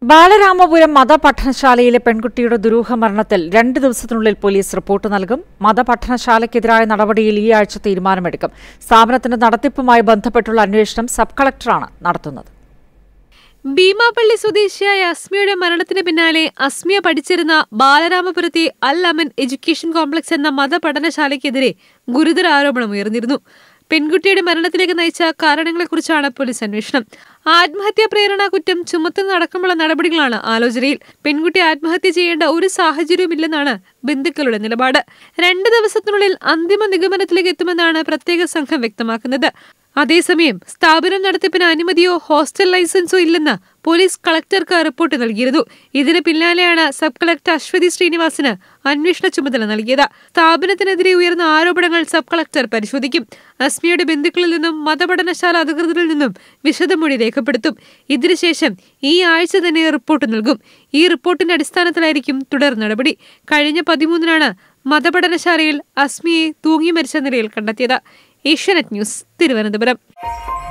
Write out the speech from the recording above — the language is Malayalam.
ബാലരാമപുരം മതപഠനശാലയിലെ പെൺകുട്ടിയുടെ ദുരൂഹ മരണത്തിൽ രണ്ട് ദിവസത്തിനുള്ളിൽ പോലീസ് റിപ്പോർട്ട് നൽകും മതപഠനശാലയ്ക്കെതിരായ നടപടിയിൽ ഈ ആഴ്ച തീരുമാനമെടുക്കും സ്ഥാപനത്തിന്റെ നടത്തിപ്പുമായി ബന്ധപ്പെട്ടുള്ള അന്വേഷണം സബ് കളക്ടറാണ് നടത്തുന്നത് ഭീമാപള്ളി സ്വദേശിയായ അസ്മിയുടെ മരണത്തിന് പിന്നാലെ അസ്മിയ പഠിച്ചിരുന്ന ബാലരാമപുരത്തെ അൽ അമൻ എഡ്യൂക്കേഷൻ കോംപ്ലക്സ് എന്ന മതപഠനശാലയ്ക്കെതിരെ ഗുരുതര ആരോപണം ഉയർന്നിരുന്നു പെൺകുട്ടിയുടെ മരണത്തിലേക്ക് നയിച്ച കാരണങ്ങളെക്കുറിച്ചാണ് പോലീസ് അന്വേഷണം ആത്മഹത്യാ പ്രേരണ കുറ്റം ചുമത്തുന്നതടക്കമുള്ള നടപടികളാണ് ആലോചനയിൽ പെൺകുട്ടി ആത്മഹത്യ ചെയ്യേണ്ട ഒരു സാഹചര്യവുമില്ലെന്നാണ് ബന്ധുക്കളുടെ നിലപാട് രണ്ട് ദിവസത്തിനുള്ളിൽ അന്തിമ നിഗമനത്തിലേക്ക് എത്തുമെന്നാണ് പ്രത്യേക സംഘം വ്യക്തമാക്കുന്നത് അതേസമയം സ്ഥാപനം നടത്തിപ്പിന് അനുമതിയോ ഹോസ്റ്റൽ ലൈസൻസോ ഇല്ലെന്ന് പോലീസ് കളക്ടർക്ക് റിപ്പോർട്ട് നൽകിയിരുന്നു ഇതിന് പിന്നാലെയാണ് സബ് കളക്ടർ അശ്വതി ശ്രീനിവാസിന് അന്വേഷണ ചുമതല നൽകിയത് സ്ഥാപനത്തിനെതിരെ ഉയർന്ന ആരോപണങ്ങൾ സബ് കളക്ടർ പരിശോധിക്കും അസ്മിയുടെ ബന്ധുക്കളിൽ നിന്നും മതപഠനശാല അധികൃതരിൽ നിന്നും വിശദമൊഴി രേഖപ്പെടുത്തും ഇതിനുശേഷം ഈ ആഴ്ച തന്നെ റിപ്പോർട്ട് നൽകും ഈ റിപ്പോർട്ടിന്റെ അടിസ്ഥാനത്തിലായിരിക്കും തുടർ നടപടി കഴിഞ്ഞ പതിമൂന്നിനാണ് മതപഠനശാലയിൽ അസ്മിയെ തൂങ്ങി മരിച്ച നിലയിൽ കണ്ടെത്തിയത് ഏഷ്യാനെറ്റ് ന്യൂസ് തിരുവനന്തപുരം